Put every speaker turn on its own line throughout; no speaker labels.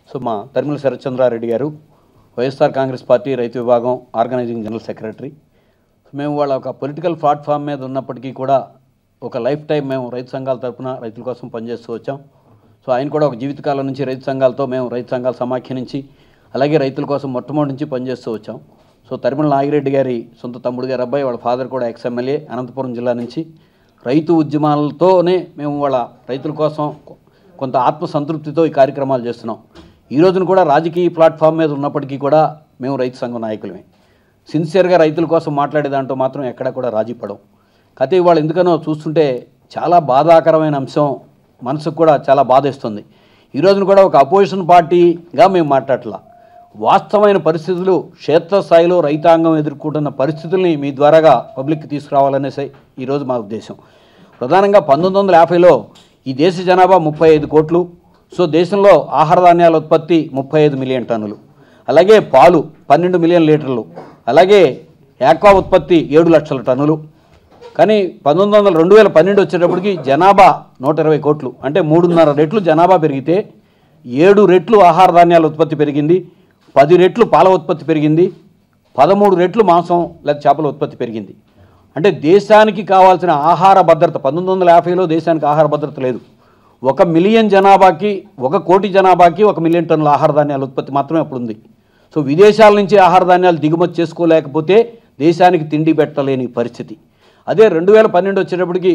so మా తరిమిల శరత్చంద్రారెడ్డి గారు YSR Congress party రైతు విభాగం ఆర్గనైజింగ్ జనరల్ సెక్రటరీ మేము వాళ్ళ ఒక పొలిటికల్ ప్లాట్ఫామ్ మీద ఉన్నప్పటికీ కూడా ఒక లైఫ్ టైం మేము రైతు సంఘాల తరపున రైతుల కోసం పనిచేస్తూ వచ్చాం సో ఆయన కూడా ఒక జీవితకాలం నుంచి రైతు సంఘాలతో మేము రైతు సంఘాల సమాఖ్య నుంచి అలాగే రైతుల కోసం మొట్టమొదటి నుంచి పనిచేస్తూ వచ్చాం సో తరిమల నాగిరెడ్డి గారి సొంత తమ్ముడు గారి అబ్బాయి వాళ్ళ ఫాదర్ కూడా ఎక్స్ ఎమ్మెల్యే అనంతపురం జిల్లా నుంచి రైతు ఉద్యమాలతోనే మేము వాళ్ళ రైతుల కోసం కొంత ఆత్మసంతృప్తితో ఈ కార్యక్రమాలు చేస్తున్నాం ఈ రోజున కూడా రాజకీయ ప్లాట్ఫామ్ మీద ఉన్నప్పటికీ కూడా మేము రైతు సంఘం నాయకులమే సిన్సియర్గా రైతుల కోసం మాట్లాడే దాంట్లో మాత్రం ఎక్కడా కూడా రాజీ పడం కథ ఇవాళ ఎందుకనో చూస్తుంటే చాలా బాధాకరమైన అంశం మనసుకు కూడా చాలా బాధేస్తుంది ఈ రోజున కూడా ఒక అపోజిషన్ పార్టీగా మేము మాట్లాడట్లా వాస్తవమైన పరిస్థితులు క్షేత్రస్థాయిలో రైతాంగం ఎదుర్కొంటున్న పరిస్థితుల్ని మీ ద్వారాగా పబ్లిక్కి తీసుకురావాలనేసి ఈరోజు మా ఉద్దేశం ప్రధానంగా పంతొమ్మిది వందల యాభైలో ఈ దేశ జనాభా ముప్పై ఐదు కోట్లు సో దేశంలో ఆహార ధాన్యాల ఉత్పత్తి ముప్పై ఐదు మిలియన్ టన్నులు అలాగే పాలు పన్నెండు మిలియన్ లీటర్లు అలాగే యాక్వా ఉత్పత్తి ఏడు లక్షల టన్నులు కానీ పంతొమ్మిది వందల రెండు వేల పన్నెండు వచ్చేటప్పటికి జనాభా నూట ఇరవై కోట్లు అంటే మూడున్నర రెట్లు జనాభా పెరిగితే ఏడు రెట్లు ఆహార ధాన్యాల ఉత్పత్తి పెరిగింది పది రెట్లు పాల ఉత్పత్తి పెరిగింది పదమూడు రెట్లు మాంసం లేదా చేపల ఉత్పత్తి పెరిగింది అంటే దేశానికి కావాల్సిన ఆహార భద్రత పంతొమ్మిది వందల యాభైలో దేశానికి ఆహార భద్రత లేదు ఒక మిలియన్ జనాభాకి ఒక కోటి జనాభాకి ఒక మిలియన్ టన్నుల ఆహార ధాన్యాల ఉత్పత్తి మాత్రమే అప్పుడు ఉంది సో విదేశాల నుంచి ఆహార ధాన్యాలు దిగుమతి చేసుకోలేకపోతే దేశానికి తిండి పెట్టలేని పరిస్థితి అదే రెండు వేల పన్నెండు వచ్చేటప్పటికి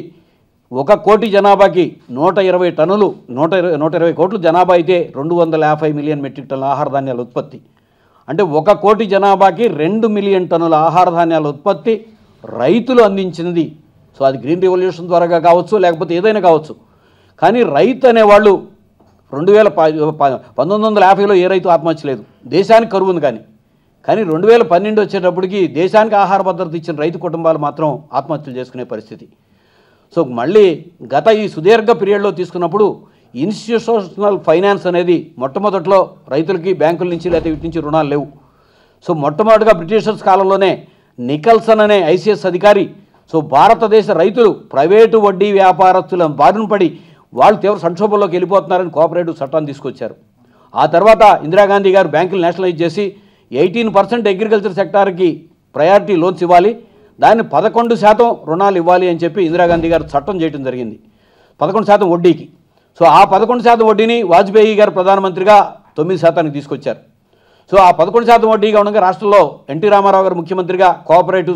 ఒక కోటి జనాభాకి నూట ఇరవై టన్నులు నూట ఇరవై నూట ఇరవై కోట్ల జనాభా అయితే రెండు వందల యాభై మిలియన్ మెట్రిక్ టన్నుల ఆహార ధాన్యాల ఉత్పత్తి అంటే ఒక కోటి జనాభాకి రెండు మిలియన్ టన్నుల ఆహార ధాన్యాల ఉత్పత్తి రైతులు అందించినది సో అది గ్రీన్ రెవల్యూషన్ ద్వారా కావచ్చు లేకపోతే ఏదైనా కావచ్చు కానీ రైతు అనేవాళ్ళు రెండు వేల ప ప- పంతొమ్మిది వందల యాభైలో ఏ రైతు ఆత్మహత్య లేదు దేశానికి కరువు ఉంది కానీ కానీ రెండు వేల పన్నెండు వచ్చేటప్పటికి దేశానికి ఆహార భద్రత ఇచ్చిన రైతు కుటుంబాలు మాత్రం ఆత్మహత్యలు చేసుకునే పరిస్థితి సో మళ్ళీ గత ఈ సుదీర్ఘ పీరియడ్లో తీసుకున్నప్పుడు ఇన్స్టిట్యూషనల్ ఫైనాన్స్ అనేది మొట్టమొదట్లో రైతులకి బ్యాంకుల నుంచి లేకపోతే వీటి నుంచి రుణాలు లేవు సో మొట్టమొదటిగా బ్రిటిషర్స్ కాలంలోనే నికల్సన్ అనే ఐసీఎస్ అధికారి సో భారతదేశ రైతులు ప్రైవేటు వడ్డీ వ్యాపారస్తుల బారిన పడి వాళ్ళు తీవ్ర సంక్షోభంలోకి వెళ్ళిపోతున్నారని కోఆపరేటివ్ చట్టాన్ని తీసుకొచ్చారు ఆ తర్వాత ఇందిరాగాంధీ గారు బ్యాంకులు నేషనలైజ్ చేసి ఎయిటీన్ పర్సెంట్ అగ్రికల్చర్ సెక్టార్కి ప్రయారిటీ లోన్స్ ఇవ్వాలి దాన్ని పదకొండు శాతం రుణాలు ఇవ్వాలి అని చెప్పి ఇందిరాగాంధీ గారు చట్టం చేయడం జరిగింది పదకొండు శాతం వడ్డీకి సో ఆ పదకొండు శాతం వడ్డీని వాజ్పేయి గారు ప్రధానమంత్రిగా తొమ్మిది శాతానికి తీసుకొచ్చారు సో ఆ పదకొండు శాతం వడ్డీగా ఉండగా రాష్ట్రంలో ఎన్టీ రామారావు గారు ముఖ్యమంత్రిగా కోఆపరేటివ్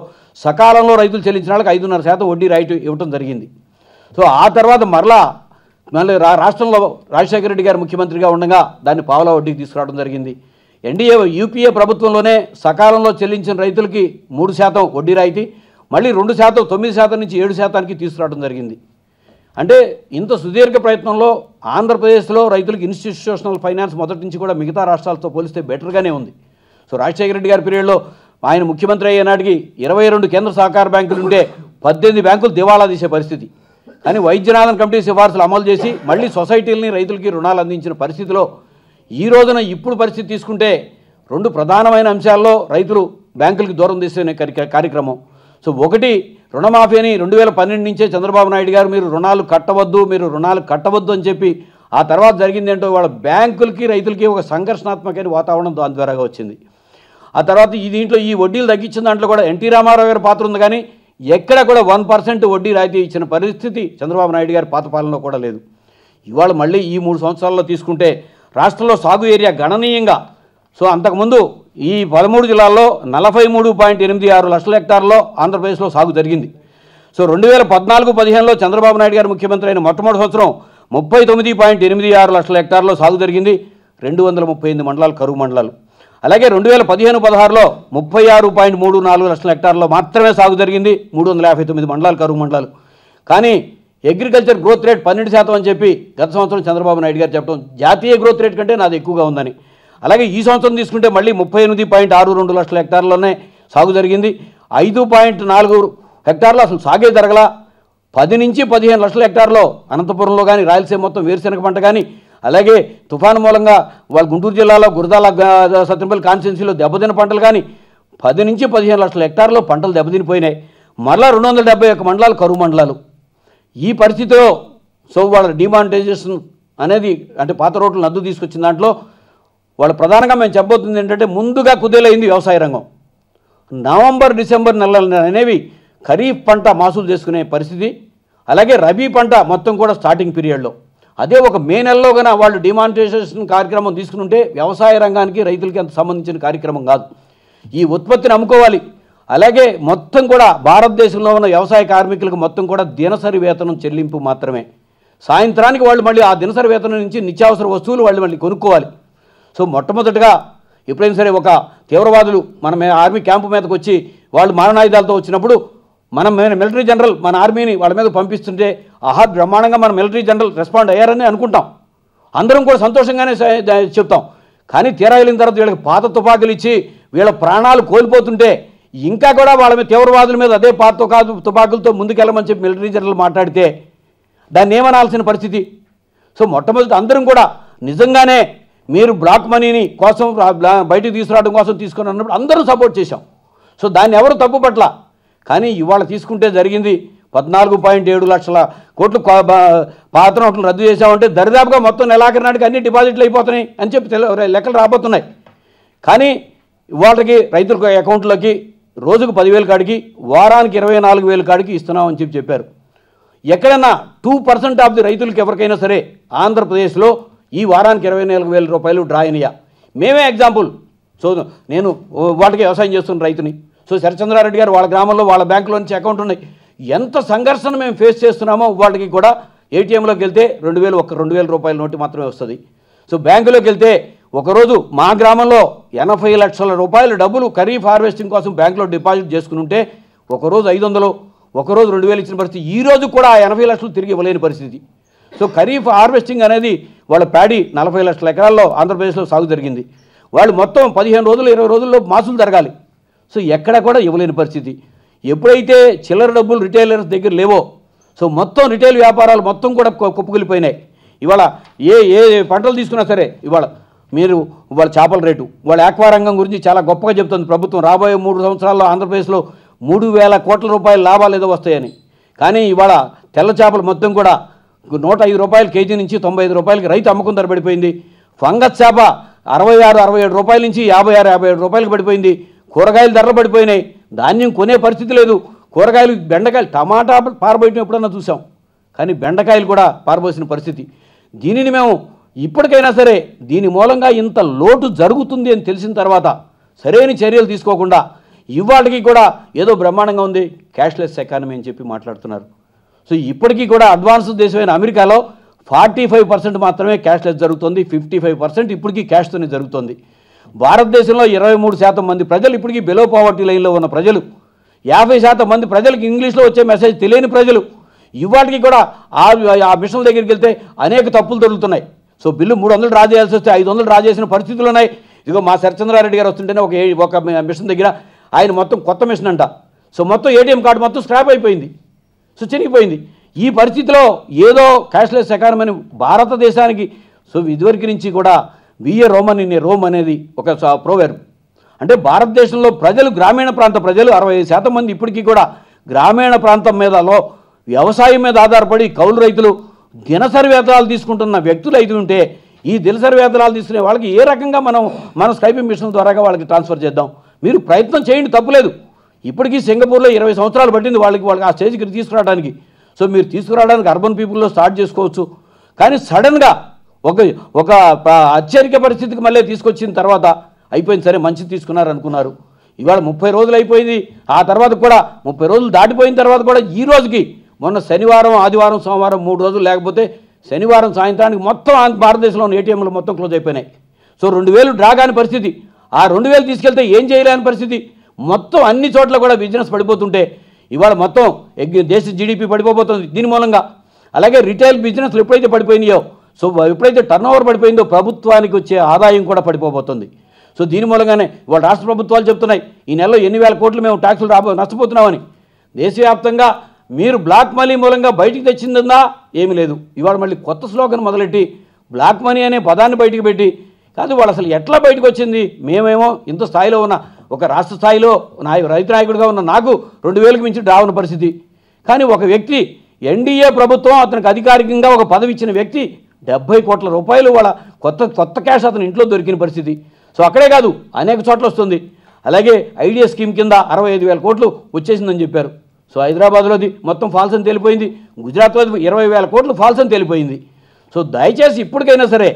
సకాలంలో రైతులు చెల్లించిన వాళ్ళకి ఐదున్నర శాతం వడ్డీ రైట్ ఇవ్వటం జరిగింది సో ఆ తర్వాత మరలా మళ్ళీ రా రాష్ట్రంలో రాజశేఖర రెడ్డి గారు ముఖ్యమంత్రిగా ఉండగా దాన్ని పావలా వడ్డీకి తీసుకురావడం జరిగింది ఎన్డీఏ యూపీఏ ప్రభుత్వంలోనే సకాలంలో చెల్లించిన రైతులకి మూడు శాతం వడ్డీ రాయితీ మళ్ళీ రెండు శాతం తొమ్మిది శాతం నుంచి ఏడు శాతానికి తీసుకురావడం జరిగింది అంటే ఇంత సుదీర్ఘ ప్రయత్నంలో ఆంధ్రప్రదేశ్లో రైతులకు ఇన్స్టిట్యూషనల్ ఫైనాన్స్ మొదటి నుంచి కూడా మిగతా రాష్ట్రాలతో పోలిస్తే బెటర్గానే ఉంది సో రాజశేఖర రెడ్డి గారి పీరియడ్లో ఆయన ముఖ్యమంత్రి అయ్యే నాటికి ఇరవై రెండు కేంద్ర సహకార బ్యాంకులు ఉంటే పద్దెనిమిది బ్యాంకులు దివాళా తీసే పరిస్థితి కానీ వైద్యనాథన్ కమిటీ సిఫార్సులు అమలు చేసి మళ్ళీ సొసైటీలని రైతులకి రుణాలు అందించిన పరిస్థితిలో ఈ రోజున ఇప్పుడు పరిస్థితి తీసుకుంటే రెండు ప్రధానమైన అంశాల్లో రైతులు బ్యాంకులకి దూరం తీసే కార్య- కార్యక్రమం సో ఒకటి రుణమాఫీ అని రెండు వేల పన్నెండు నుంచే చంద్రబాబు నాయుడు గారు మీరు రుణాలు కట్టవద్దు మీరు రుణాలు కట్టవద్దు అని చెప్పి ఆ తర్వాత జరిగింది ఏంటో వాళ్ళ బ్యాంకులకి రైతులకి ఒక సంఘర్షణాత్మకమైన వాతావరణం దాని ద్వారాగా వచ్చింది ఆ తర్వాత ఈ దీంట్లో ఈ వడ్డీలు తగ్గించిన దాంట్లో కూడా ఎన్టీ రామారావు గారి పాత్ర ఉంది కానీ ఎక్కడ కూడా వన్ పర్సెంట్ వడ్డీ రాయితీ ఇచ్చిన పరిస్థితి చంద్రబాబు నాయుడు గారి పాత పాలనలో కూడా లేదు ఇవాళ మళ్ళీ ఈ మూడు సంవత్సరాల్లో తీసుకుంటే రాష్ట్రంలో సాగు ఏరియా గణనీయంగా సో అంతకుముందు ఈ పదమూడు జిల్లాల్లో నలభై మూడు పాయింట్ ఎనిమిది ఆరు లక్షల హెక్టార్లో ఆంధ్రప్రదేశ్లో సాగు జరిగింది సో రెండు వేల పద్నాలుగు పదిహేనులో చంద్రబాబు నాయుడు గారు ముఖ్యమంత్రి అయిన మొట్టమొదటి సంవత్సరం ముప్పై తొమ్మిది పాయింట్ ఎనిమిది ఆరు లక్షల హెక్టార్లో సాగు జరిగింది రెండు వందల ముప్పై ఎనిమిది మండలాలు కరువు మండలాలు అలాగే రెండు వేల పదిహేను పదహారులో ముప్పై ఆరు పాయింట్ మూడు నాలుగు లక్షల హెక్టార్లో మాత్రమే సాగు జరిగింది మూడు వందల యాభై తొమ్మిది మండలాలు కరువు మండలాలు కానీ అగ్రికల్చర్ గ్రోత్ రేట్ పన్నెండు శాతం అని చెప్పి గత సంవత్సరం చంద్రబాబు నాయుడు గారు చెప్పడం జాతీయ గ్రోత్ రేట్ కంటే నాది ఎక్కువగా ఉందని అలాగే ఈ సంవత్సరం తీసుకుంటే మళ్ళీ ముప్పై ఎనిమిది పాయింట్ ఆరు రెండు లక్షల హెక్టార్లోనే సాగు జరిగింది ఐదు పాయింట్ నాలుగు హెక్టార్లు అసలు సాగే జరగల పది నుంచి పదిహేను లక్షల హెక్టార్లో అనంతపురంలో కానీ రాయలసీమ మొత్తం వేరుశెనగ పంట కానీ అలాగే తుఫాను మూలంగా వాళ్ళ గుంటూరు జిల్లాలో గురదాల గ- సత్యంపల్లి కాన్స్టిట్యున్సీలో దెబ్బతిన పంటలు కానీ పది నుంచి పదిహేను లక్షల హెక్టార్లో పంటలు దెబ్బతినిపోయినాయి మరలా రెండు వందల డెబ్బై ఒక్క మండలాలు కరువు మండలాలు ఈ పరిస్థితిలో సో వాళ్ళ డిమానిటైజేషన్ అనేది అంటే పాత రోడ్లు నద్దు తీసుకొచ్చిన దాంట్లో వాళ్ళు ప్రధానంగా మేము చెప్పబోతుంది ఏంటంటే ముందుగా కుదేలైంది వ్యవసాయ రంగం నవంబర్ డిసెంబర్ నెలలు అనేవి ఖరీఫ్ పంట మాసూలు చేసుకునే పరిస్థితి అలాగే రబీ పంట మొత్తం కూడా స్టార్టింగ్ పీరియడ్లో అదే ఒక మే నెలలో కన్నా వాళ్ళు డిమానిటైజేషన్ కార్యక్రమం తీసుకుంటే వ్యవసాయ రంగానికి రైతులకి అంత సంబంధించిన కార్యక్రమం కాదు ఈ ఉత్పత్తిని అమ్ముకోవాలి అలాగే మొత్తం కూడా భారతదేశంలో ఉన్న వ్యవసాయ కార్మికులకు మొత్తం కూడా దినసరి వేతనం చెల్లింపు మాత్రమే సాయంత్రానికి వాళ్ళు మళ్ళీ ఆ దినసరి వేతనం నుంచి నిత్యావసర వస్తువులు వాళ్ళు మళ్ళీ కొనుక్కోవాలి సో మొట్టమొదటిగా ఎప్పుడైనా సరే ఒక తీవ్రవాదులు మన మే- ఆర్మీ క్యాంపు మీదకి వచ్చి వాళ్ళు మారణాయుధాలతో వచ్చినప్పుడు మనం మే- మిలిటరీ జనరల్ మన ఆర్మీని వాళ్ళ మీద పంపిస్తుంటే ఆహా బ్రహ్మాండంగా మన మిలిటరీ జనరల్ రెస్పాండ్ అయ్యారని అనుకుంటాం అందరం కూడా సంతోషంగానే స- ద- చెప్తాం కానీ తీరా వెళ్ళిన తర్వాత వీళ్ళకి పాత తుపాకులు ఇచ్చి వీళ్ళ ప్రాణాలు కోల్పోతుంటే ఇంకా కూడా వాళ్ళ మీద తీవ్రవాదుల మీద అదే పాత తుపాకు తుపాకులతో ముందుకెళ్ళమని చెప్పి మిలిటరీ జనరల్ మాట్లాడితే దాన్ని ఏమనాల్సిన పరిస్థితి సో మొట్టమొదటి అందరం కూడా నిజంగానే మీరు బ్లాక్ మనీని కోసం రా- బ్లా- బయటికి తీసుకురావడం కోసం తీసుకుని అన్నప్పుడు అందరూ సపోర్ట్ చేశాం సో దాన్ని ఎవరు తప్పు పట్ల కానీ ఇవాళ తీసుకుంటే జరిగింది పద్నాలుగు పాయింట్ ఏడు లక్షల కోట్లు కొ- బా- పాత నోట్లు రద్దు చేశామంటే దరిదాపుగా మొత్తం నెలాఖరు నాటికి అన్ని డిపాజిట్లు అయిపోతున్నాయి అని చెప్పి తెల- లెక్కలు రాబోతున్నాయి కానీ వాళ్ళకి రైతుల అకౌంట్లోకి రోజుకు పదివేల కాడికి వారానికి ఇరవై నాలుగు వేల కాడికి ఇస్తున్నామని చెప్పి చెప్పారు ఎక్కడైనా టూ పర్సెంట్ ఆఫ్ ది రైతులకు ఎవరికైనా సరే ఆంధ్రప్రదేశ్లో ఈ వారానికి ఇరవై నాలుగు వేల రూపాయలు డ్రా అయినాయా మేమే ఎగ్జాంపుల్ సో నేను ఓ వాటికి వ్యవసాయం చేస్తున్న రైతుని సో శరచంద్రారెడ్డి గారు వాళ్ళ గ్రామంలో వాళ్ళ బ్యాంకులో నుంచి అకౌంట్ ఉన్నాయి ఎంత సంఘర్షణ మేము ఫేస్ చేస్తున్నామో వాళ్ళకి కూడా ఏటీఎంలోకి వెళ్తే రెండు వేలు ఒక రెండు వేల రూపాయల నోటు మాత్రమే వస్తుంది సో బ్యాంకులోకి వెళ్తే ఒకరోజు మా గ్రామంలో ఎనభై లక్షల రూపాయల డబ్బులు ఖరీఫ్ హార్వెస్టింగ్ కోసం బ్యాంకులో డిపాజిట్ చేసుకుని ఉంటే ఒకరోజు ఐదు వందలు ఒకరోజు రెండు వేలు ఇచ్చిన పరిస్థితి ఈ రోజు కూడా ఆ ఎనభై లక్షలు తిరిగి ఇవ్వలేని పరిస్థితి సో ఖరీఫ్ హార్వెస్టింగ్ అనేది వాళ్ళ ప్యాడీ నలభై లక్షల ఎకరాల్లో ఆంధ్రప్రదేశ్లో సాగు జరిగింది వాళ్ళు మొత్తం పదిహేను రోజులు ఇరవై రోజుల్లో మాసులు జరగాలి సో ఎక్కడ కూడా ఇవ్వలేని పరిస్థితి ఎప్పుడైతే చిల్లర డబ్బులు రిటైలర్స్ దగ్గర లేవో సో మొత్తం రిటైల్ వ్యాపారాలు మొత్తం కూడా కు- కుప్పకూలిపోయినాయి ఇవాళ ఏ ఏ పంటలు తీసుకున్నా సరే ఇవాళ మీరు ఇవాళ చేపల రేటు వాళ్ళ ఆక్వా రంగం గురించి చాలా గొప్పగా చెప్తుంది ప్రభుత్వం రాబోయే మూడు సంవత్సరాల్లో ఆంధ్రప్రదేశ్లో మూడు వేల కోట్ల రూపాయల లాభాలు ఏదో వస్తాయని కానీ ఇవాళ తెల్ల చేపలు మొత్తం కూడా నూట ఐదు రూపాయల కేజీ నుంచి తొంభై ఐదు రూపాయలకి రైతు అమ్మకం ధర పడిపోయింది ఫంగస్ చేప అరవై ఆరు అరవై ఏడు రూపాయల నుంచి యాభై ఆరు యాభై ఏడు రూపాయలకు పడిపోయింది కూరగాయల ధరలు పడిపోయినాయి ధాన్యం కొనే పరిస్థితి లేదు కూరగాయలు బెండకాయలు టమాటా పారబోయటం ఎప్పుడన్నా చూసాం కానీ బెండకాయలు కూడా పారబోసిన పరిస్థితి దీనిని మేము ఇప్పటికైనా సరే దీని మూలంగా ఇంత లోటు జరుగుతుంది అని తెలిసిన తర్వాత సరైన చర్యలు తీసుకోకుండా ఇవాళకి కూడా ఏదో బ్రహ్మాండంగా ఉంది క్యాష్లెస్ ఎకానమీ అని చెప్పి మాట్లాడుతున్నారు సో ఇప్పటికీ కూడా అడ్వాన్స్ దేశమైన అమెరికాలో ఫార్టీ ఫైవ్ పర్సెంట్ మాత్రమే క్యాష్లెస్ జరుగుతుంది ఫిఫ్టీ ఫైవ్ పర్సెంట్ ఇప్పటికీ క్యాష్తోనే జరుగుతుంది భారతదేశంలో ఇరవై మూడు శాతం మంది ప్రజలు ఇప్పటికీ బిలో పావర్టీ లైన్లో ఉన్న ప్రజలు యాభై శాతం మంది ప్రజలకు ఇంగ్లీష్లో వచ్చే మెసేజ్ తెలియని ప్రజలు ఇవాటికి కూడా ఆ ఆ మిషన్ దగ్గరికి వెళ్తే అనేక తప్పులు దొరుకుతున్నాయి సో బిల్లు మూడు వందలు డ్రా చేయాల్సి వస్తే ఐదు వందలు డ్రా చేసిన పరిస్థితులు ఉన్నాయి ఇదిగో మా శరచంద్రారెడ్డి గారు వస్తుంటేనే ఒక ఏ- ఒక మిషన్ దగ్గర ఆయన మొత్తం కొత్త మిషన్ అంట సో మొత్తం ఏటీఎం కార్డు మొత్తం స్క్రాప్ అయిపోయింది సో చినిగిపోయింది ఈ పరిస్థితిలో ఏదో క్యాష్లెస్ ఎకానమీ భారతదేశానికి సో ఇదివరకు నుంచి కూడా విఏ రోమన్ ఇన్ ఏ రోమ్ అనేది ఒక ప్రోవెర్ అంటే భారతదేశంలో ప్రజలు గ్రామీణ ప్రాంత ప్రజలు అరవై శాతం మంది ఇప్పటికీ కూడా గ్రామీణ ప్రాంతం మీదలో వ్యవసాయం మీద ఆధారపడి కౌలు రైతులు దినసరి వేతనాలు తీసుకుంటున్న వ్యక్తులు అయితే ఉంటే ఈ దినసరి వేతనాలు తీసుకునే వాళ్ళకి ఏ రకంగా మనం మన స్కైపింగ్ మిషన్ ద్వారాగా వాళ్ళకి ట్రాన్స్ఫర్ చేద్దాం మీరు ప్రయత్నం చేయండి తప్పులేదు ఇప్పటికీ సింగపూర్లో ఇరవై సంవత్సరాలు పట్టింది వాళ్ళకి వాళ్ళకి ఆ స్టేజ్కి తీసుకురావడానికి సో మీరు తీసుకురావడానికి అర్బన్ పీపుల్లో స్టార్ట్ చేసుకోవచ్చు కానీ సడన్గా ఒక ఒక ప- అత్యధిక పరిస్థితికి మళ్ళీ తీసుకొచ్చిన తర్వాత అయిపోయింది సరే మంచిది తీసుకున్నారు అనుకున్నారు ఇవాళ ముప్పై రోజులు అయిపోయింది ఆ తర్వాత కూడా ముప్పై రోజులు దాటిపోయిన తర్వాత కూడా ఈ రోజుకి మొన్న శనివారం ఆదివారం సోమవారం మూడు రోజులు లేకపోతే శనివారం సాయంత్రానికి మొత్తం ఆంధ్ర- భారతదేశంలో ఉన్న ఏటీఎంలు మొత్తం క్లోజ్ అయిపోయినాయి సో రెండు వేలు డ్రా కాని పరిస్థితి ఆ రెండు వేలు తీసుకెళ్తే ఏం చేయలేని పరిస్థితి మొత్తం అన్ని చోట్ల కూడా బిజినెస్ పడిపోతుంటే ఇవాళ మొత్తం ఎగ్- దేశ జీడిపి పడిపోతుంది దీని మూలంగా అలాగే రిటైల్ బిజినెస్లు ఎప్పుడైతే పడిపోయినాయో సో ఎప్పుడైతే టర్న్ ఓవర్ పడిపోయిందో ప్రభుత్వానికి వచ్చే ఆదాయం కూడా పడిపోబోతుంది సో దీని మూలంగానే ఇవాళ రాష్ట్ర ప్రభుత్వాలు చెప్తున్నాయి ఈ నెలలో ఎన్ని వేల కోట్లు మేము ట్యాక్సులు రాబో నష్టపోతున్నామని దేశవ్యాప్తంగా మీరు బ్లాక్ మనీ మూలంగా బయటికి తెచ్చిందా ఏమీ లేదు ఇవాళ మళ్ళీ కొత్త స్లోగన్ మొదలెట్టి బ్లాక్ మనీ అనే పదాన్ని బయటికి పెట్టి కాదు వాళ్ళు అసలు ఎట్లా బయటకు వచ్చింది మేమేమో ఇంత స్థాయిలో ఉన్న ఒక రాష్ట్ర స్థాయిలో నాయ రైతు నాయకుడిగా ఉన్న నాకు రెండు వేలకు మించి రావని పరిస్థితి కానీ ఒక వ్యక్తి ఎన్డీఏ ప్రభుత్వం అతనికి అధికారికంగా ఒక పదవి ఇచ్చిన వ్యక్తి డెబ్బై కోట్ల రూపాయలు వాళ్ళ కొత్త కొత్త క్యాష్ అతని ఇంట్లో దొరికిన పరిస్థితి సో అక్కడే కాదు అనేక చోట్ల వస్తుంది అలాగే ఐడియా స్కీమ్ కింద అరవై ఐదు వేల కోట్లు వచ్చేసిందని చెప్పారు సో హైదరాబాద్లోది మొత్తం ఫాల్స్ అని తేలిపోయింది గుజరాత్లో ఇరవై వేల కోట్లు ఫాల్స్ అని తేలిపోయింది సో దయచేసి ఇప్పటికైనా సరే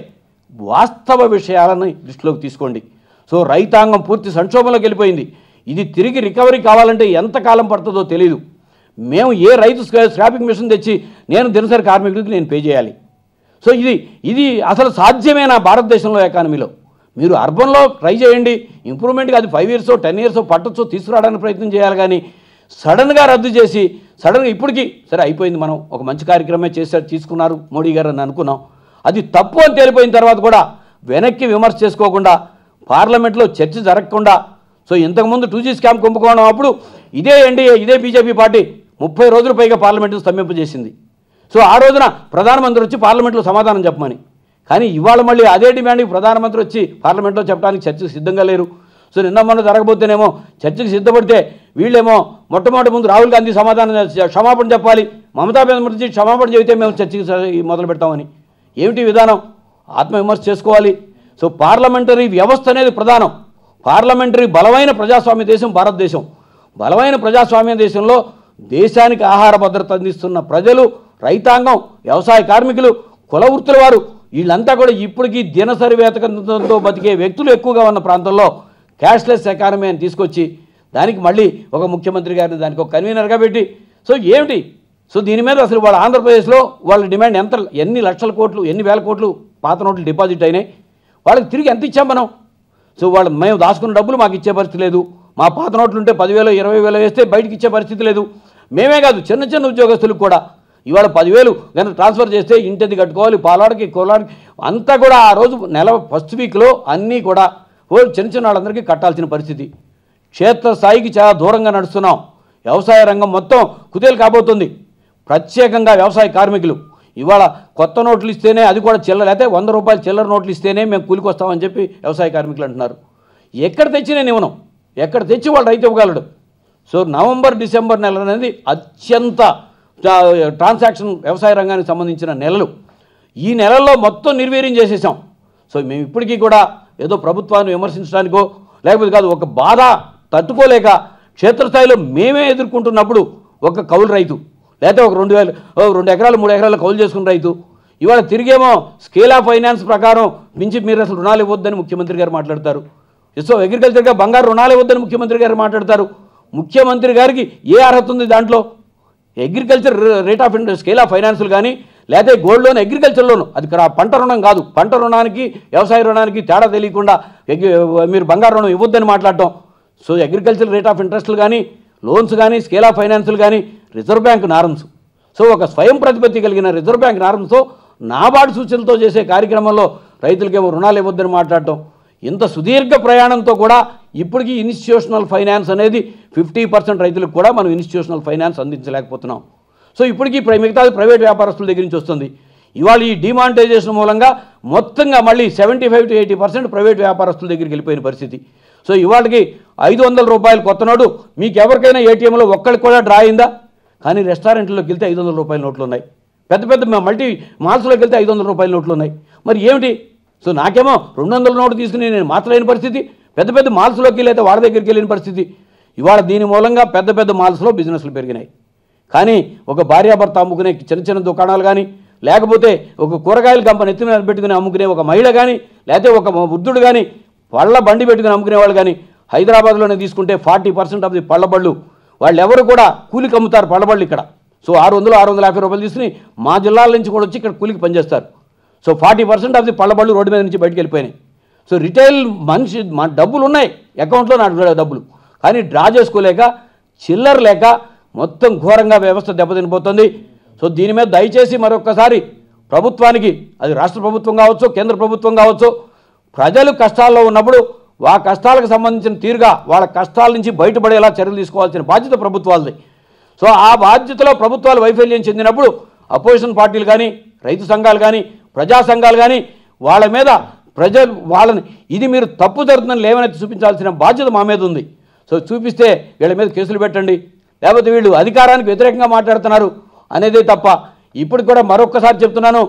వాస్తవ విషయాలను దృష్టిలోకి తీసుకోండి సో రైతాంగం పూర్తి సంక్షోభంలోకి వెళ్ళిపోయింది ఇది తిరిగి రికవరీ కావాలంటే ఎంత కాలం పడుతుందో తెలియదు మేము ఏ రైతు స్క్రా- స్క్రాపింగ్ మిషన్ తెచ్చి నేను దినసరి కార్మికుడికి నేను పే చేయాలి సో ఇది ఇది అసలు సాధ్యమేనా భారతదేశంలో ఎకానమీలో మీరు అర్బన్లో ట్రై చేయండి ఇంప్రూవ్మెంట్గా అది ఫైవ్ ఇయర్స్ టెన్ ఇయర్స్ పట్టొచ్చో తీసుకురావడానికి ప్రయత్నం చేయాలి కానీ సడన్గా రద్దు చేసి సడన్గా ఇప్పటికీ సరే అయిపోయింది మనం ఒక మంచి కార్యక్రమమే చేశారు తీసుకున్నారు మోడీ గారు అని అనుకున్నాం అది తప్పు అని తేలిపోయిన తర్వాత కూడా వెనక్కి విమర్శ చేసుకోకుండా పార్లమెంట్లో చర్చ జరగకుండా సో ఇంతకుముందు టూ జీ స్కామ్ కుంభకోణం అప్పుడు ఇదే ఎన్డీఏ ఇదే బీజేపీ పార్టీ ముప్పై రోజుల పైగా పార్లమెంటును స్తంభింపజేసింది సో ఆ రోజున ప్రధానమంత్రి వచ్చి పార్లమెంట్లో సమాధానం చెప్పమని కానీ ఇవాళ మళ్ళీ అదే డిమాండ్కి ప్రధానమంత్రి వచ్చి పార్లమెంట్లో చెప్పడానికి చర్చకు సిద్ధంగా లేరు సో నిన్న మొన్న జరగబోతేనేమో చర్చకు సిద్ధపడితే వీళ్ళేమో మొట్టమొదటి ముందు రాహుల్ గాంధీ సమాధానం చే- క్షమాపణ చెప్పాలి మమతా బెనర్జీ క్షమాపణ చెబితే మేము చర్చకి స- మొదలు పెడతామని ఏమిటి విధానం ఆత్మవిమర్శ చేసుకోవాలి సో పార్లమెంటరీ వ్యవస్థ అనేది ప్రధానం పార్లమెంటరీ బలమైన ప్రజాస్వామ్య దేశం భారతదేశం బలమైన ప్రజాస్వామ్య దేశంలో దేశానికి ఆహార భద్రత అందిస్తున్న ప్రజలు రైతాంగం వ్యవసాయ కార్మికులు కుల వృత్తుల వారు వీళ్ళంతా కూడా ఇప్పటికీ దినసరి వేతకంతో బతికే వ్యక్తులు ఎక్కువగా ఉన్న ప్రాంతంలో క్యాష్లెస్ ఎకానమీ అని తీసుకొచ్చి దానికి మళ్ళీ ఒక ముఖ్యమంత్రి గారిని దానికి ఒక కన్వీనర్గా పెట్టి సో ఏమిటి సో దీని మీద అసలు వాళ్ళ ఆంధ్రప్రదేశ్లో వాళ్ళ డిమాండ్ ఎంత ఎన్ని లక్షల కోట్లు ఎన్ని వేల కోట్లు పాత నోట్లు డిపాజిట్ అయినాయి వాళ్ళకి తిరిగి ఎంత ఇచ్చాం మనం సో వాళ్ళు మేము దాచుకున్న డబ్బులు మాకు ఇచ్చే పరిస్థితి లేదు మా పాత నోట్లు ఉంటే పదివేలు ఇరవై వేలు వేస్తే బయటికి ఇచ్చే పరిస్థితి లేదు మేమే కాదు చిన్న చిన్న ఉద్యోగస్తులకు కూడా ఇవాళ పదివేలు కనుక ట్రాన్స్ఫర్ చేస్తే ఇంటిది కట్టుకోవాలి పాలాడికి కోలాడికి అంతా కూడా ఆ రోజు నెల ఫస్ట్ వీక్లో అన్నీ కూడా ఓ చిన్న చిన్న వాళ్ళందరికీ కట్టాల్సిన పరిస్థితి క్షేత్రస్థాయికి చాలా దూరంగా నడుస్తున్నాం వ్యవసాయ రంగం మొత్తం కుదేలు కాబోతుంది ప్రత్యేకంగా వ్యవసాయ కార్మికులు ఇవాళ కొత్త నోట్లు ఇస్తేనే అది కూడా చిల్లర అయితే వంద రూపాయలు చిల్లర నోట్లు ఇస్తేనే మేము కూలికి వస్తామని చెప్పి వ్యవసాయ కార్మికులు అంటున్నారు ఎక్కడ తెచ్చి నేను ఇవ్వను ఎక్కడ తెచ్చి వాళ్ళు రైతు ఇవ్వగలడు సో నవంబర్ డిసెంబర్ నెల అనేది అత్యంత ట్రా- ట్రాన్సాక్షన్ వ్యవసాయ రంగానికి సంబంధించిన నెలలు ఈ నెలల్లో మొత్తం నిర్వీర్యం చేసేసాం సో మేము ఇప్పటికీ కూడా ఏదో ప్రభుత్వాన్ని విమర్శించడానికో లేకపోతే కాదు ఒక బాధ తట్టుకోలేక క్షేత్రస్థాయిలో మేమే ఎదుర్కొంటున్నప్పుడు ఒక కౌలు రైతు లేకపోతే ఒక రెండు వేలు ఓ రెండు ఎకరాలు మూడు ఎకరాలు కౌలు చేసుకున్న రైతు ఇవాళ తిరిగేమో స్కేల్ ఆఫ్ ఫైనాన్స్ ప్రకారం మించి మీరు అసలు రుణాలు ఇవ్వద్దని ముఖ్యమంత్రి గారు మాట్లాడతారు సో అగ్రికల్చర్గా బంగారు రుణాలు ఇవ్వద్దని ముఖ్యమంత్రి గారు మాట్లాడతారు ముఖ్యమంత్రి గారికి ఏ అర్హత ఉంది దాంట్లో agriculture rate of interest scale of ఫైనాన్సులు కానీ లేకపోతే గోల్డ్ లోన్ అగ్రికల్చర్ లోన్ అది క్రా- పంట రుణం కాదు పంట రుణానికి వ్యవసాయ రుణానికి తేడా తెలియకుండా అగ్రి- మీరు బంగారు రుణం ఇవ్వద్దని మాట్లాడటం సో అగ్రికల్చర్ రేట్ ఆఫ్ ఇంట్రెస్ట్లు కానీ లోన్స్ కానీ స్కేల్ ఆఫ్ ఫైనాన్సులు కానీ రిజర్వ్ బ్యాంక్ నారమ్స్ సో ఒక స్వయం ప్రతిపత్తి కలిగిన రిజర్వ్ బ్యాంక్ నారమ్స్తో నాబార్డు సూచనలతో చేసే కార్యక్రమంలో రైతులకేమో రుణాలు ఇవ్వద్దని మాట్లాడటం ఇంత సుదీర్ఘ ప్రయాణంతో కూడా ఇప్పటికీ ఇన్స్టిట్యూషనల్ ఫైనాన్స్ అనేది ఫిఫ్టీ పర్సెంట్ రైతులకు కూడా మనం ఇన్స్టిట్యూషనల్ ఫైనాన్స్ అందించలేకపోతున్నాం సో ఇప్పటికీ ప్ర- మిగతాది ప్రైవేట్ వ్యాపారస్తుల దగ్గర నుంచి వస్తుంది ఇవాళ ఈ డిమానిటైజేషన్ మూలంగా మొత్తంగా మళ్ళీ seventy five to eighty percent private వ్యాపారస్తుల దగ్గరికి వెళ్ళిపోయిన పరిస్థితి సో ఇవాళకి ఐదు వందల రూపాయలు కొత్త నోటు మీకు ఎవరికైనా ఏటీఎంలో ఒక్కడికి కూడా డ్రా అయిందా కానీ రెస్టారెంట్లోకి వెళ్తే ఐదు వందల రూపాయల నోట్లు ఉన్నాయి పెద్ద పెద్ద మ- మల్టీ మాల్స్లోకి వెళ్తే ఐదు వందల రూపాయల నోట్లు ఉన్నాయి మరి ఏమిటి సో నాకేమో రెండు వందల నోటు తీసుకుని నేను మాత్రలేని పరిస్థితి పెద్ద పెద్ద మాల్స్లోకి లేదా వాళ్ళ దగ్గరికి వెళ్ళిన పరిస్థితి ఇవాళ దీని మూలంగా పెద్ద పెద్ద మాల్స్లో బిజినెస్లు పెరిగినాయి కానీ ఒక భార్యాభర్త అమ్ముకునే చిన్న చిన్న దుకాణాలు కానీ లేకపోతే ఒక కూరగాయల కంపెనీ ఎత్తి మీద పెట్టుకుని అమ్ముకునే ఒక మహిళ కానీ లేకపోతే ఒక వృద్ధుడు కానీ పళ్ళ బండి పెట్టుకుని అమ్ముకునే వాళ్ళు కానీ హైదరాబాద్లోనే తీసుకుంటే ఫార్టీ పర్సెంట్ ఆఫ్ ది పళ్ళ బళ్ళు వాళ్ళు ఎవరు కూడా కూలికి అమ్ముతారు పళ్ళబళ్ళు ఇక్కడ సో ఆరు వందలు ఆరు వందల యాభై రూపాయలు తీసుకుని మా జిల్లాల నుంచి కూడా వచ్చి ఇక్కడ కూలికి పనిచేస్తారు so forty percent of the పళ్ళబళ్ళు రోడ్డు మీద నుంచి బయటకు వెళ్ళిపోయినాయి సో రిటైల్ మనిషి మా డబ్బులు ఉన్నాయి అకౌంట్లో నా డబ్బులు కానీ డ్రా చేసుకోలేక చిల్లర లేక మొత్తం ఘోరంగా వ్యవస్థ దెబ్బతినిపోతుంది సో దీని మీద దయచేసి మరొక్కసారి ప్రభుత్వానికి అది రాష్ట్ర ప్రభుత్వం కావచ్చు కేంద్ర ప్రభుత్వం కావచ్చు ప్రజలు కష్టాల్లో ఉన్నప్పుడు ఆ కష్టాలకు సంబంధించిన తీరుగా వాళ్ళ కష్టాల నుంచి బయటపడేలా చర్యలు తీసుకోవాల్సిన బాధ్యత ప్రభుత్వాలది సో ఆ బాధ్యతలో ప్రభుత్వాలు వైఫల్యం చెందినప్పుడు అపోజిషన్ పార్టీలు కానీ రైతు సంఘాలు కానీ ప్రజా సంఘాలు కానీ వాళ్ళ మీద ప్రజలు వాళ్ళని ఇది మీరు తప్పు జరుగుతుందని లేవనెత్తి చూపించాల్సిన బాధ్యత మా మీద ఉంది సో చూపిస్తే వీళ్ళ మీద కేసులు పెట్టండి లేకపోతే వీళ్ళు అధికారానికి వ్యతిరేకంగా మాట్లాడుతున్నారు అనేదే తప్ప ఇప్పుడు కూడా మరొక్కసారి చెప్తున్నాను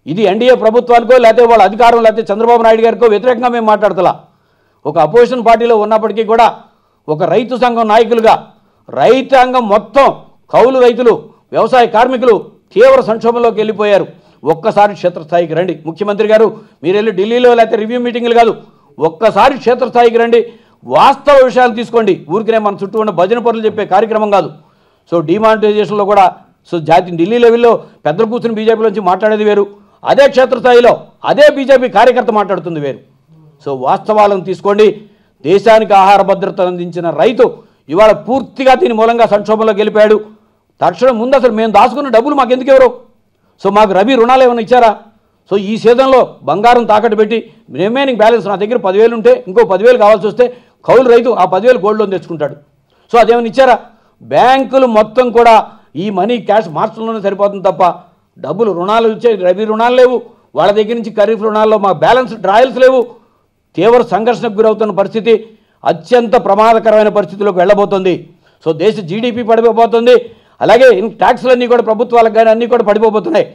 ఇది ఎన్డీఏ ప్రభుత్వానికో లేకపోతే వాళ్ళ అధికారం లేకపోతే చంద్రబాబు నాయుడు గారికో వ్యతిరేకంగా మేము మాట్లాడతలా ఒక అపోజిషన్ పార్టీలో ఉన్నప్పటికీ కూడా ఒక రైతు సంఘం నాయకులుగా రైతాంగం మొత్తం కౌలు రైతులు వ్యవసాయ కార్మికులు తీవ్ర సంక్షోభంలోకి వెళ్ళిపోయారు ఒక్కసారి క్షేత్రస్థాయికి రండి ముఖ్యమంత్రి గారు మీరు వెళ్ళి ఢిల్లీలో లేకపోతే రివ్యూ మీటింగ్లు కాదు ఒక్కసారి క్షేత్రస్థాయికి రండి వాస్తవ విషయాలు తీసుకోండి ఊరికనే మన చుట్టూ ఉన్న భజన పనులు చెప్పే కార్యక్రమం కాదు సో డిమానిటైజేషన్లో కూడా సో జాతి ఢిల్లీ లెవెల్లో పెద్దలు కూర్చుని బీజేపీలోంచి మాట్లాడేది వేరు అదే క్షేత్రస్థాయిలో అదే బీజేపీ కార్యకర్త మాట్లాడుతుంది వేరు సో వాస్తవాలను తీసుకోండి దేశానికి ఆహార భద్రత అందించిన రైతు ఇవాళ పూర్తిగా దీని మూలంగా సంక్షోభంలో గెలిపాడు తక్షణం ముందు అసలు మేము దాచుకున్న డబ్బులు మాకు ఎందుకు ఎవరు సో మాకు రబీ రుణాలు ఏమైనా ఇచ్చారా సో ఈ సీజన్లో బంగారం తాకట్టు పెట్టి రిమైనింగ్ బ్యాలెన్స్ నా దగ్గర పదివేలు ఉంటే ఇంకో పదివేలు కావాల్సి వస్తే కౌలు రైతు ఆ పదివేలు గోల్డ్ లోన్ తెచ్చుకుంటాడు సో అదేమైనా ఇచ్చారా బ్యాంకులు మొత్తం కూడా ఈ మనీ క్యాష్ మార్చడంలోనే సరిపోతుంది తప్ప డబ్బులు రుణాలు ఇచ్చే రబీ రుణాలు లేవు వాళ్ళ దగ్గర నుంచి ఖరీఫ్ రుణాల్లో మా బ్యాలెన్స్ డ్రాయల్స్ లేవు తీవ్ర సంఘర్షణకు గురవుతున్న పరిస్థితి అత్యంత ప్రమాదకరమైన పరిస్థితిలోకి వెళ్ళబోతుంది సో దేశ జీడిపి పడిపోబోతుంది అలాగే ట్యాక్స్లన్నీ కూడా ప్రభుత్వాలకు కానీ అన్నీ కూడా పడిపోబోతున్నాయి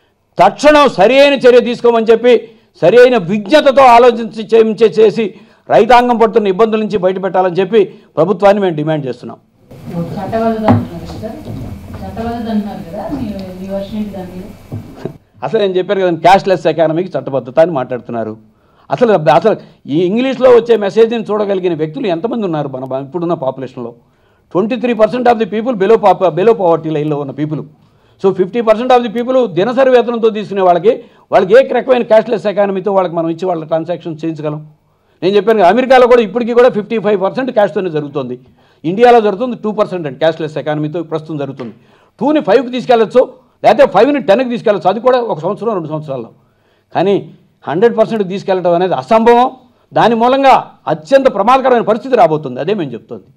తక్షణం సరి అయిన చర్య తీసుకోమని చెప్పి సరి అయిన విజ్ఞతతో ఆలోచించి చేయించే చేసి రైతాంగం పడుతున్న ఇబ్బందుల నుంచి బయటపెట్టాలని చెప్పి ప్రభుత్వాన్ని మేము డిమాండ్ చేస్తున్నాం
చట్టబద్ధత అంటున్నారు సార్ చట్టబద్ధత అంటున్నారు కదా మీ మీ వర్షన్ ఏంటి దాని మీద
అసలు నేను చెప్పాను కదా క్యాష్లెస్ ఎకానమీకి చట్టబద్ధత అని మాట్లాడుతున్నారు అసలు అసలు ఈ ఇంగ్లీష్లో వచ్చే మెసేజ్ని చూడగలిగిన వ్యక్తులు ఎంతమంది ఉన్నారు మన ఇప్పుడున్న పాపులేషన్లో twenty three percent of the people below పాప బిలో పవర్టీ లైన్లో ఉన్న people so fifty percent of the people దినసరి వేతనంతో తీసుకునే వాళ్ళకి వాళ్ళకి ఏ రకమైన క్యాష్లెస్ ఎకానమీతో వాళ్ళకి మనం ఇచ్చి వాళ్ళ ట్రాన్సాక్షన్స్ చేయించగలం నేను చెప్పాను కదా, అమెరికాలో కూడా ఇప్పటికీ కూడా ఫిఫ్టీ ఫైవ్ పర్సెంట్ క్యాష్తోనే జరుగుతుంది ఇండియాలో జరుగుతుంది టూ పర్సెంట్ అండి క్యాష్లెస్ ఎకానమీతో ప్రస్తుతం జరుగుతుంది టూని ఫైవ్కి తీసుకెళ్ళచ్చు లేకపోతే ఫైవ్ని టెన్కి తీసుకెళ్ళచ్చు అది కూడా ఒక సంవత్సరం రెండు సంవత్సరాల్లో కానీ హండ్రెడ్ పర్సెంట్ తీసుకెళ్ళడం అనేది అసంభవం దాని మూలంగా అత్యంత ప్రమాదకరమైన పరిస్థితి రాబోతుంది అదే మేము చెప్తుంది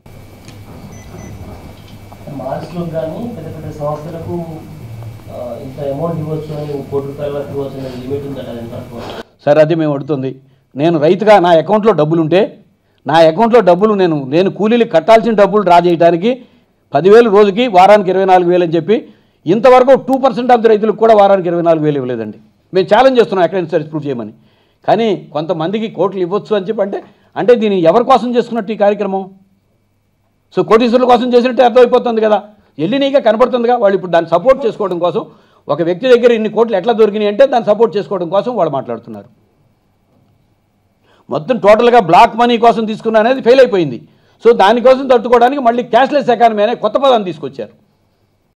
మార్క్స్లకు కానీ పెద్ద పెద్ద సంస్థలకు ఆ, ఇంత అమౌంట్ ఇవ్వచ్చు అని కోటి రూపాయల వరకు ఇవ్వచ్చు అనే లిమిట్ ఉందట అది ఎంత అనుకోవచ్చు
సరే అది మేము అడుగుతుంది నేను రైతుగా నా అకౌంట్లో డబ్బులు ఉంటే నా అకౌంట్లో డబ్బులు నేను నేను కూలీలకు కట్టాల్సిన డబ్బులు డ్రా చేయడానికి పదివేలు రోజుకి వారానికి ఇరవై నాలుగు వేలు అని చెప్పి ఇంతవరకు టూ పర్సెంట్ ఆఫ్ ది రైతులకు కూడా వారానికి ఇరవై నాలుగు వేలు ఇవ్వలేదండి మేము ఛాలెంజ్ చేస్తున్నాం ఎక్కడైనా సరే ప్రూవ్ చేయమని కానీ కొంతమందికి కోట్లు ఇవ్వచ్చు అని చెప్పి అంటే అంటే దీన్ని ఎవరి కోసం చేసుకున్నట్టు ఈ కార్యక్రమం సో కోటీశ్వరుల కోసం చేసినట్టే అర్థమైపోతుంది కదా ఎల్లినీగా కనపడుతుందిగా వాళ్ళు ఇప్పుడు దాన్ని సపోర్ట్ చేసుకోవడం కోసం ఒక వ్యక్తి దగ్గర ఇన్ని కోట్లు ఎట్లా దొరికినాయి అంటే దాన్ని సపోర్ట్ చేసుకోవడం కోసం వాళ్ళు మాట్లాడుతున్నారు మొత్తం టోటల్గా బ్లాక్ మనీ కోసం తీసుకున్న అనేది ఫెయిల్ అయిపోయింది సో దానికోసం తట్టుకోవడానికి మళ్ళీ క్యాష్లెస్ ఎకానమీ అనే కొత్త పదాన్ని తీసుకొచ్చారు